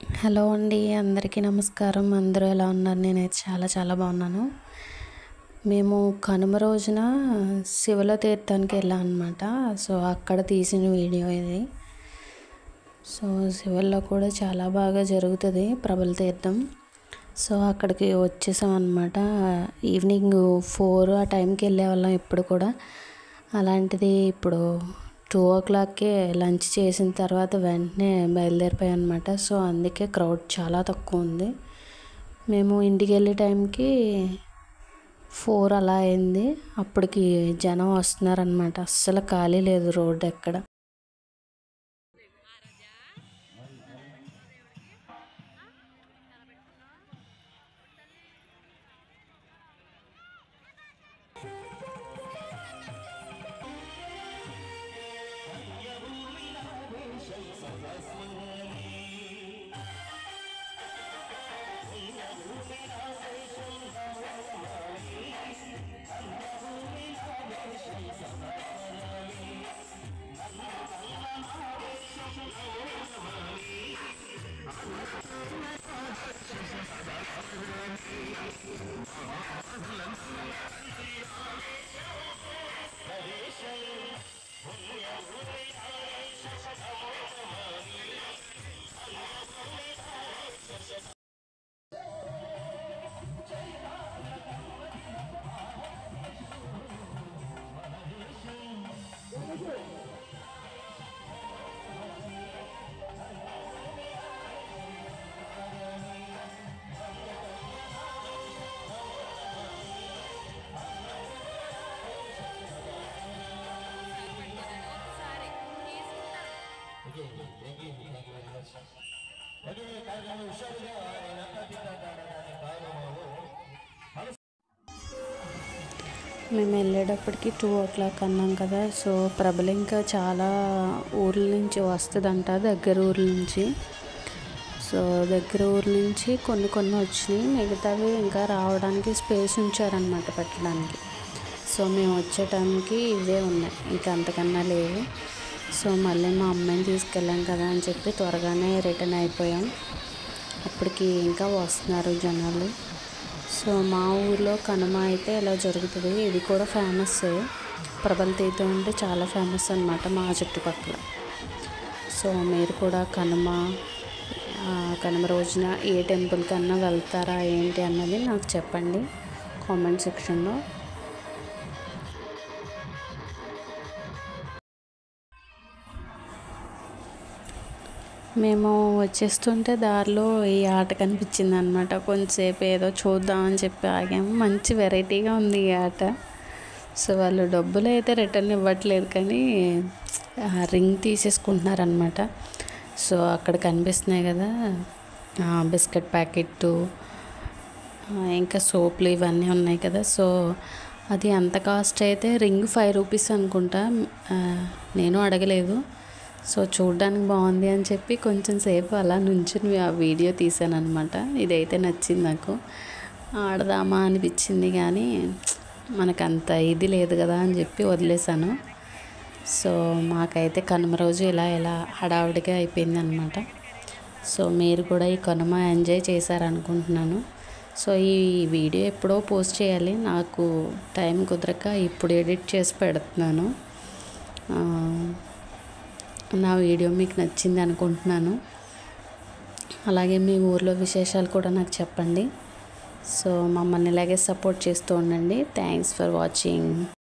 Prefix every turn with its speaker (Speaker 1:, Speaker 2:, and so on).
Speaker 1: hello అండి అందరికీ నమస్కారం అందరూ ఎలా ఉన్నారు నేనైతే చాలా చాలా బాగున్నాను మేము కనుమ రోజున శివల తీర్థానికి వెళ్ళాం అనమాట సో అక్కడ తీసిన వీడియో ఇది సో శివల్లో కూడా చాలా బాగా జరుగుతుంది ప్రభల తీర్థం సో అక్కడికి వచ్చేసాం అనమాట ఈవినింగ్ ఫోర్ ఆ టైంకి వెళ్ళే వాళ్ళం ఇప్పుడు కూడా అలాంటిది ఇప్పుడు టూ ఓ క్లాక్కే లంచ్ చేసిన తర్వాత వెంటనే బయలుదేరిపోయాం అనమాట సో అందుకే క్రౌడ్ చాలా తక్కువ ఉంది మేము ఇంటికి వెళ్ళే టైంకి ఫోర్ అలా అయింది అప్పటికి జనం వస్తున్నారనమాట అస్సలు ఖాళీ లేదు రోడ్డు ఎక్కడ మేము వెళ్ళేటప్పటికి టూ ఓ క్లాక్ అన్నాం కదా సో ప్రభలు ఇంకా చాలా ఊర్ల నుంచి వస్తుందంట దగ్గర ఊర్ల నుంచి సో దగ్గర ఊర్ల నుంచి కొన్ని కొన్ని వచ్చినాయి మిగతావి ఇంకా రావడానికి స్పేస్ ఉంచారనమాట పెట్టడానికి సో మేము వచ్చే టైంకి ఇవే ఉన్నాయి ఇంకా అంతకన్నా లేవు సో మళ్ళీ మా అమ్మాయిని తీసుకెళ్ళాం కదా అని చెప్పి త్వరగానే రిటర్న్ అయిపోయాం అప్పటికి ఇంకా వస్తున్నారు జనాలు సో మా ఊర్లో కనుమ అయితే ఇలా జరుగుతుంది ఇది కూడా ఫేమస్ ప్రభల తీర్థం అంటే చాలా ఫేమస్ అనమాట మా చుట్టుపక్కల సో మీరు కూడా కనుమ ఆ, కనుమ రోజున ఏ టెంపుల్ కన్నా వెళ్తారా ఏంటి అన్నది నాకు చెప్పండి కామెంట్ సెక్షన్లో మేము వచ్చేస్తుంటే దారిలో ఈ ఆట కనిపించింది అనమాట కొంచెంసేపు ఏదో చూద్దామని చెప్పి ఆగాము మంచి వెరైటీగా ఉంది ఈ ఆట సో వాళ్ళు డబ్బులు అయితే రిటర్న్ ఇవ్వట్లేదు కానీ ఆ రింగ్ తీసేసుకుంటున్నారనమాట సో అక్కడ కనిపిస్తున్నాయి కదా ఆ బిస్కెట్ ప్యాకెట్ ఇంకా సోపులు ఇవన్నీ ఉన్నాయి కదా సో అది ఎంత కాస్ట్ అయితే రింగ్ ఫైవ్ రూపీస్ అనుకుంటా ఆ, నేను అడగలేదు సో చూడ్డానికి బాగుంది అని చెప్పి కొంచెం సేపు అలా నుంచుని ఆ వీడియో తీసాను అనమాట ఇదైతే నచ్చింది నాకు ఆడదామా అనిపించింది కానీ మనకు అంత ఇది లేదు కదా అని చెప్పి వదిలేశాను సో మాకైతే కనుమ రోజు ఇలా ఇలా హడావుడిగా అయిపోయింది అనమాట సో మీరు కూడా ఈ కనుమ ఎంజాయ్ చేశారనుకుంటున్నాను సో ఈ వీడియో ఎప్పుడో పోస్ట్ చేయాలి నాకు టైం కుదరక ఇప్పుడు ఎడిట్ చేసి పెడుతున్నాను ఆ, నా వీడియో మీకు నచ్చింది అనుకుంటున్నాను అలాగే మీ ఊర్లో విశేషాలు కూడా నాకు చెప్పండి సో మమ్మల్ని ఇలాగే సపోర్ట్ చేస్తూ ఉండండి థ్యాంక్స్ ఫర్ వాచింగ్